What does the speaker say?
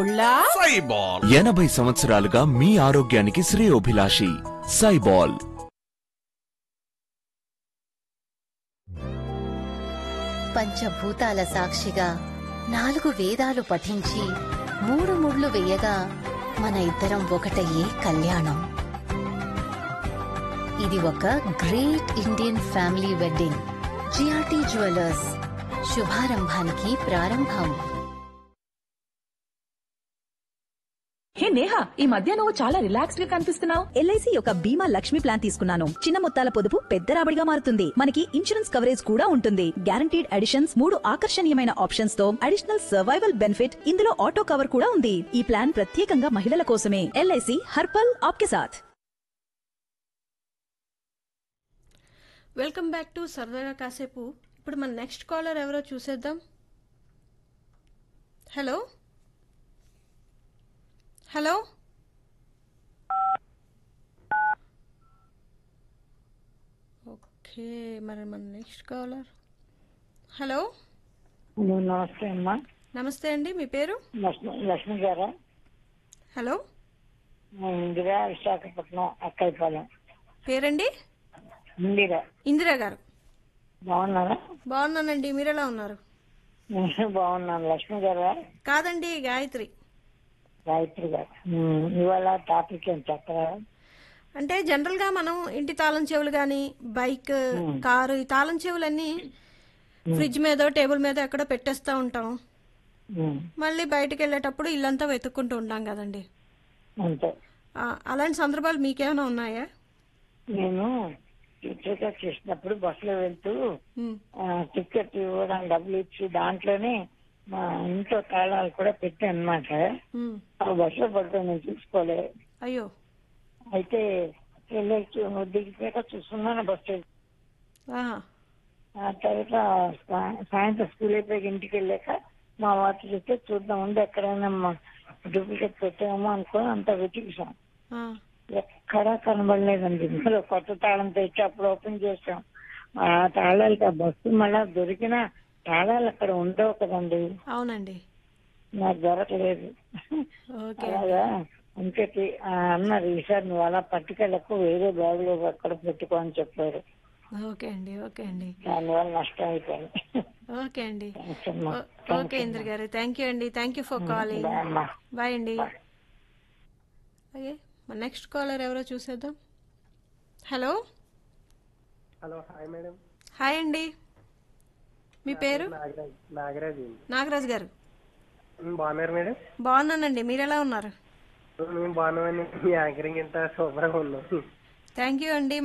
ముళ్ళా సైబాల్ ఎనభై సంవత్సరాలుగా మీ ఆరోగ్యానికి శ్రేయోభిలాషి సైబాల్ పంచభూతాల సాక్షిగా నాలుగు వేదాలు పఠించి మూడు ముళ్ళు వేయగా మన ఇద్దరం ఒకటయ్యే కళ్యాణం ఇది ఒక great Indian family wedding GRT jewellers శుభారంభానికి ప్రారంభం హే నేహా ఈ మధ్య నువ్వు చాలా రిలాక్స్డ్ గా కనిపిస్తున్నావు ఎల్ఐసి యొక్క బీమా లక్ష్మి ప్లాన్ తీసుకున్నాను చిన్న మొత్తాల పొదుపు పెద్ద రాబడిగా మారుతుంది మనకి ఇన్సూరెన్స్ కవరేజ్ కూడా ఉంటుంది గ్యారంటీడ్ అడిషన్స్ మూడు ఆకర్షణీయమైన ఆప్షన్స్ తో అడిషనల్ సర్వైవల్ బెనిఫిట్ ఇందులో ఆటో కవర్ కూడా ఉంది ఈ ప్లాన్ ప్రత్యేకంగా మహిళల కోసమే ఎల్ఐసి హర్పల్ ఆప్కే సాథ్ వెల్కమ్ బ్యాక్ టు సరదాగా కాసేపు ఇప్పుడు మన నెక్స్ట్ కాలర్ ఎవరో చూసేద్దాం హలో హలో ఓకే మరి మన నెక్స్ట్ కాలర్ హలో హలో నమస్తే అమ్మా నమస్తే అండి మీ పేరు లక్ష్మి లక్ష్మి గారా హలో నేను ఇందిరా విశాఖపట్నం అక్కైపాలెం పేరండి ఇందిరా ఇందిరా గారు బాగున్నారా బాగున్నానండి మీరు ఎలా ఉన్నారు నేను బాగున్నాను లక్ష్మి గారా కాదండి గాయత్రి గాయత్రి గారు ఉమ్, ఇవాళ టాపిక్ ఏం చెప్పరా అంటే జనరల్ గా మనం ఇంటి తాళం చెవులు గాని బైక్ కారు ఈ తాళం చెవులన్నీ ఫ్రిడ్జ్ మీద టేబుల్ మీద ఎక్కడో పెట్టేస్తా ఉంటాం ఉమ్, మళ్ళీ బయటకు వెళ్ళేటప్పుడు ఇల్లంతా వెతుక్కుంటూ ఉంటాం కదండి అంతే ఆ, అలాంటి సందర్భాలు మీకేమైనా ఉన్నాయా నేను టీచర్గా చేసినప్పుడు బస్సులో వెళ్తూ ఉమ్, ఆ, టికెట్ ఇవ్వడానికి డబ్బులు ఇచ్చి దాంట్లోనే మా ఇంట్లో తాళాలు కూడా పెట్టాను అనమాట ఉమ్. ఆ బస్సులో పడుతుంది నేను చూసుకోలే అయ్యో అయితే వెళ్ళి దిగిపోయాక చూస్తున్నాను బస్సు ఆహా ఆ తర్వాత సా- సాయంత్రం స్కూల్ అయిపోయి ఇంటికి వెళ్ళాక మా వాటి చెప్తే చూద్దాం ఉండి ఎక్కడైనా డూప్లికేట్ పెట్టామో అనుకొని అంత వెతికిసాం ఆ, ఎక్కడా కనబడలేదండి ఇందులో కొత్త తాళం తెచ్చి అప్పుడు ఓపెన్ చేసాం ఆ తాళాలకి ఆ బస్సు మళ్ళా దొరికిన తాళాలు అక్కడ ఉండవు కదండి అవునండి నాకు దొరకలేదు ఓకే అలాగా ఇంకటి ఆ అన్నారు ఈసారి నువ్వు అలా పట్టుకెళ్ళకు వేరే బ్యాగ్ లో అక్కడ పెట్టుకో అని చెప్పారు ఓకే అండి ఓకే అండి దానివల్ల నష్టం అయిపోయింది ఓకే అండి థాంక్స్ అమ్మా. ఓ- ఓకే ఇంద్ర గారు థ్యాంక్ యూ అండి thank you for calling bye అమ్మా. బాయ్ అండి ఓకే మన నెక్స్ట్ కాలర్ ఎవరో చూసేద్దాం hello hello hi madam hi అండి మీ పేరు నాగరాజ్ నాగరాజ్ అండి నాగరాజ్ గారు ఉమ్, బాగున్నారు మేడం బాగున్నానండి మీరు ఎలా ఉన్నారు మేము బాగున్నామని మీ యాంకరింగ్ ఇంత సూపర్గా ఉన్నాం థ్యాంక్ యూ అండి